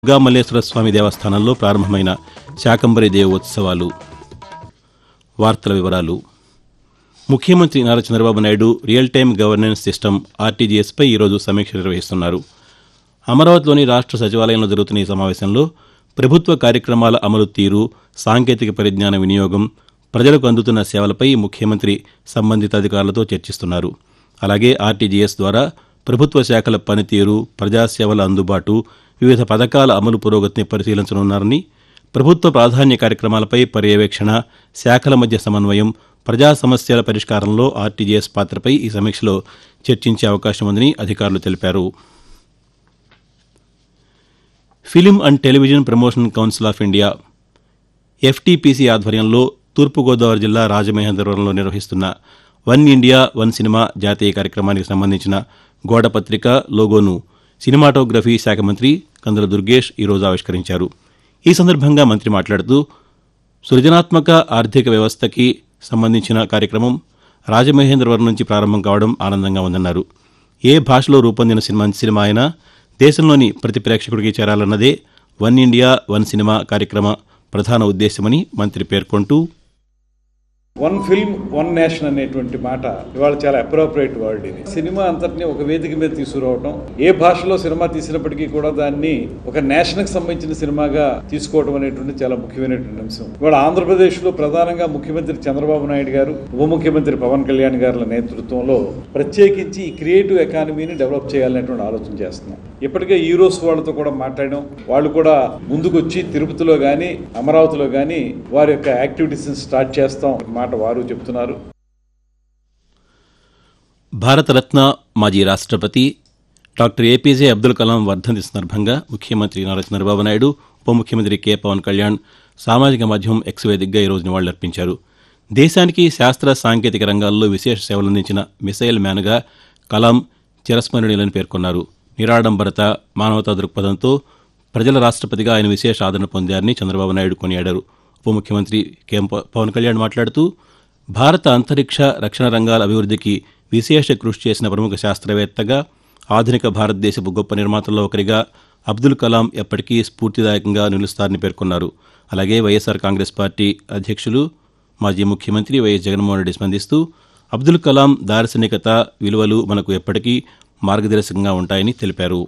దుర్గామల్లేశ్వర స్వామి దేవస్థానంలో ప్రారంభమైన శాకంబరి దేవ ఉత్సవాలు వార్తల వివరాలు ముఖ్యమంత్రి Nara Chandrababu Naidu real time governance system ఆర్టీజీఎస్పై ఈరోజు సమీక్ష నిర్వహిస్తున్నారు అమరావతిలోని రాష్ట్ర సచివాలయంలో జరుగుతున్న ఈ సమావేశంలో ప్రభుత్వ కార్యక్రమాల అమలు తీరు సాంకేతిక పరిజ్ఞాన వినియోగం ప్రజలకు అందుతున్న సేవలపై ముఖ్యమంత్రి సంబంధిత అధికారులతో చర్చిస్తున్నారు అలాగే ఆర్టీజీఎస్ ద్వారా ప్రభుత్వ శాఖల పనితీరు ప్రజాసేవల అందుబాటు వివిధ పథకాల అమలు పురోగతిని పరిశీలించనున్నారని ప్రభుత్వ ప్రాధాన్య కార్యక్రమాలపై పర్యవేక్షణ శాఖల మధ్య సమన్వయం ప్రజా సమస్యల పరిష్కారంలో ఆర్టీజీఎస్ పాత్రపై ఈ సమీక్షలో చర్చించే అవకాశం ఉందని అధికారులు తెలిపారు film and television promotion council of India FTPC ఆధ్వర్యంలో తూర్పుగోదావరి జిల్లా రాజమహేంద్రవరంలో నిర్వహిస్తున్న వన్ ఇండియా వన్ సినిమా జాతీయ కార్యక్రమానికి సంబంధించిన గోడపత్రిక లోగోను సినిమాటోగ్రఫీ శాఖ మంత్రి కందుల దుర్గేష్ ఈరోజు ఆవిష్కరించారు ఈ సందర్భంగా మంత్రి మాట్లాడుతూ సృజనాత్మక ఆర్థిక వ్యవస్థకి సంబంధించిన కార్యక్రమం రాజమహేంద్రవరం నుంచి ప్రారంభం కావడం ఆనందంగా ఉందన్నారు ఏ భాషలో రూపొందిన సినిమా సినిమా అయినా దేశంలోని ప్రతి ప్రేక్షకుడికి చేరాలన్నదే వన్ ఇండియా వన్ సినిమా కార్యక్రమ ప్రధాన ఉద్దేశమని మంత్రి పేర్కొంటూ వన్ ఫిల్మ్ వన్ నేషన్ అనేటువంటి మాట ఇవాళ చాలా అప్రోప్రియేట్ వర్డ్ ఇది సినిమా అంతటిని ఒక వేదిక మీద తీసుకురావడం ఏ భాషలో సినిమా తీసినప్పటికీ కూడా దాన్ని ఒక నేషన్ కి సంబంధించిన సినిమాగా తీసుకోవడం అనేటువంటి చాలా ముఖ్యమైనటువంటి అంశం ఇవాళ ఆంధ్రప్రదేశ్ లో ప్రధానంగా ముఖ్యమంత్రి చంద్రబాబు నాయుడు గారు ఉప ముఖ్యమంత్రి పవన్ కళ్యాణ్ గారుల నేతృత్వంలో ప్రత్యేకించి ఈ క్రియేటివ్ ఎకానమీని డెవలప్ చేయాలనేటువంటి ఆలోచన చేస్తున్నాం ఇప్పటికే హీరోస్ వాళ్ళతో కూడా మాట్లాడడం వాళ్ళు కూడా ముందుకొచ్చి తిరుపతిలో కానీ అమరావతిలో కానీ వారి యొక్క యాక్టివిటీస్ స్టార్ట్ చేస్తాం మాట వారు చెప్తున్నారు భారతరత్న మాజీ రాష్ట్రపతి డాక్టర్ ఏపీజే అబ్దుల్ కలాం వర్ధంతి సందర్భంగా ముఖ్యమంత్రి నారా చంద్రబాబు నాయుడు ఉప ముఖ్యమంత్రి కె పవన్ కళ్యాణ్ సామాజిక మాధ్యమం ఎక్స్ వేదికగా ఈరోజు నివాళులర్పించారు దేశానికి శాస్త్ర సాంకేతిక రంగాల్లో విశేష సేవలందించిన మిసైల్ మ్యాన్గా కలాం చిరస్మరణీయులని పేర్కొన్నారు నిరాడంబరత మానవతా దృక్పథంతో ప్రజల రాష్ట్రపతిగా ఆయన విశేష ఆదరణ పొందారని చంద్రబాబు నాయుడు కొనియాడారు ఉప ముఖ్యమంత్రి కె పవన్ కళ్యాణ్ మాట్లాడుతూ భారత అంతరిక్ష రక్షణ రంగాల అభివృద్ధికి విశేష కృషి చేసిన ప్రముఖ శాస్త్రవేత్తగా ఆధునిక భారతదేశపు గొప్ప నిర్మాతల్లో ఒకరిగా అబ్దుల్ కలాం ఎప్పటికీ స్ఫూర్తిదాయకంగా నిలుస్తారని పేర్కొన్నారు అలాగే వైఎస్ఆర్ కాంగ్రెస్ పార్టీ అధ్యక్షులు మాజీ ముఖ్యమంత్రి వైఎస్ జగన్మోహన్ రెడ్డి స్పందిస్తూ అబ్దుల్ కలాం దార్శనికత విలువలు మనకు ఎప్పటికీ మార్గదర్శకంగా ఉంటాయని తెలిపారు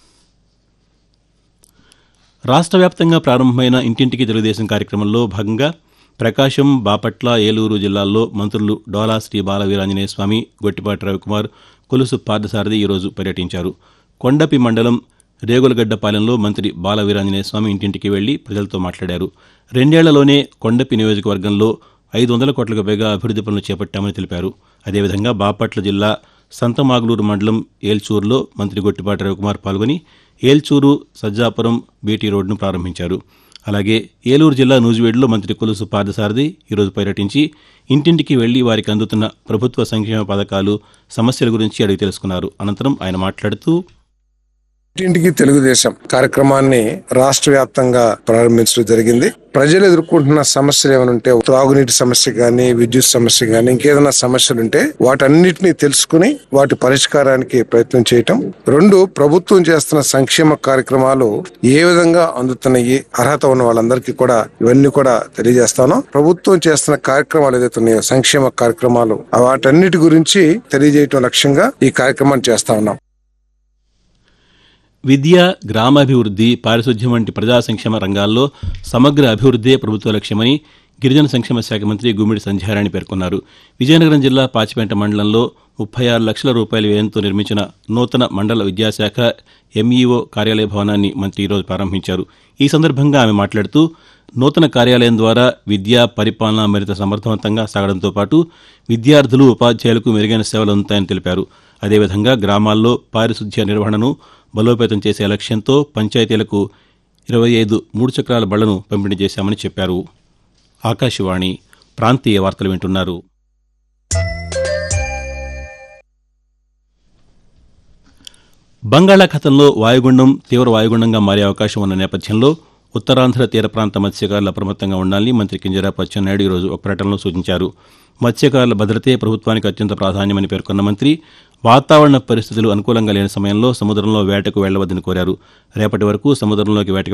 రాష్ట్ర వ్యాప్తంగా ప్రారంభమైన ఇంటింటికి తెలుగుదేశం కార్యక్రమంలో భాగంగా ప్రకాశం బాపట్ల ఏలూరు జిల్లాల్లో మంత్రులు డోలా శ్రీ బాల వీరాంజనేయ స్వామి గొట్టిపాటి రవికుమార్ కొలుసు పార్థసారథి ఈరోజు పర్యటించారు కొండపి మండలం రేగులగడ్డపాలెంలో మంత్రి బాల వీరాంజనేయ స్వామి ఇంటింటికి వెళ్లి ప్రజలతో మాట్లాడారు రెండేళ్లలోనే కొండపి నియోజకవర్గంలో ఐదు వందల కోట్లకు పైగా అభివృద్ది పనులు చేపట్టామని తెలిపారు అదేవిధంగా బాపట్ల జిల్లా సంతమాగులూరు మండలం ఏల్చూరులో మంత్రి గొట్టిపాటి రవికుమార్ పాల్గొని ఏల్చూరు సజ్జాపురం బీటీ రోడ్డును ప్రారంభించారు అలాగే ఏలూరు జిల్లా నూజివేడులో మంత్రి కొలుసు పార్థసారథి ఈరోజు పర్యటించి ఇంటింటికి వెళ్లి వారికి అందుతున్న ప్రభుత్వ సంక్షేమ పథకాలు సమస్యల గురించి అడిగి తెలుసుకున్నారు అనంతరం ఆయన మాట్లాడుతూ ఇంటింటికి తెలుగుదేశం కార్యక్రమాన్ని రాష్ట్ర వ్యాప్తంగా ప్రారంభించడం జరిగింది ప్రజలు ఎదుర్కొంటున్న సమస్యలు ఏమైనా ఉంటే త్రాగునీటి సమస్య గానీ విద్యుత్ సమస్య గానీ ఇంకేదైనా సమస్యలు ఉంటే వాటన్నిటిని తెలుసుకుని వాటి పరిష్కారానికి ప్రయత్నం చేయటం రెండు ప్రభుత్వం చేస్తున్న సంక్షేమ కార్యక్రమాలు ఏ విధంగా అందుతున్నాయి అర్హత ఉన్న వాళ్ళందరికీ కూడా ఇవన్నీ కూడా తెలియజేస్తాను ప్రభుత్వం చేస్తున్న కార్యక్రమాలు ఏదైతే ఉన్నాయో సంక్షేమ కార్యక్రమాలు వాటన్నిటి గురించి తెలియజేయటం లక్ష్యంగా ఈ కార్యక్రమాన్ని చేస్తా ఉన్నాం విద్య గ్రామాభివృద్ధి పారిశుధ్యం వంటి ప్రజా సంక్షేమ రంగాల్లో సమగ్ర అభివృద్దే ప్రభుత్వ లక్ష్యమని గిరిజన సంక్షేమ శాఖ మంత్రి గుమ్మిడి సంధ్యారాణి పేర్కొన్నారు విజయనగరం జిల్లా పాచిపేట మండలంలో ముప్పై ఆరు లక్షల రూపాయల వ్యయంతో నిర్మించిన నూతన మండల విద్యాశాఖ ఎంఈఓ కార్యాలయ భవనాన్ని మంత్రి ఈరోజు ప్రారంభించారు ఈ సందర్భంగా ఆమె మాట్లాడుతూ నూతన కార్యాలయం ద్వారా విద్యా పరిపాలన మరింత సమర్థవంతంగా సాగడంతో పాటు విద్యార్థులు ఉపాధ్యాయులకు మెరుగైన సేవలు అందుతాయని తెలిపారు అదేవిధంగా గ్రామాల్లో పారిశుధ్య నిర్వహణను బలోపేతం చేసే లక్ష్యంతో పంచాయతీలకు ఇరవై ఐదు మూడు చక్రాల బళ్లను పంపిణీ చేశామని చెప్పారు ఆకాశవాణి ప్రాంతీయ వార్తలు వింటున్నారు బంగాళాఖాతంలో వాయుగుండం తీవ్ర వాయుగుండంగా మారే అవకాశం ఉన్న నేపథ్యంలో ఉత్తరాంధ్ర తీర ప్రాంత మత్స్యకారులు అప్రమత్తంగా ఉండాలని మంత్రి కింజరాపు అచ్చెన్నాయుడు ఈరోజు ఒక ప్రకటనలో సూచించారు మత్స్యకారుల భద్రతే ప్రభుత్వానికి అత్యంత ప్రాధాన్యమని పేర్కొన్న మంత్రి వాతావరణ పరిస్థితులు అనుకూలంగా లేని సమయంలో సముద్రంలో వేటకు వెళ్లవద్దని కోరారు రేపటి వరకు సముద్రంలోకి వేటకు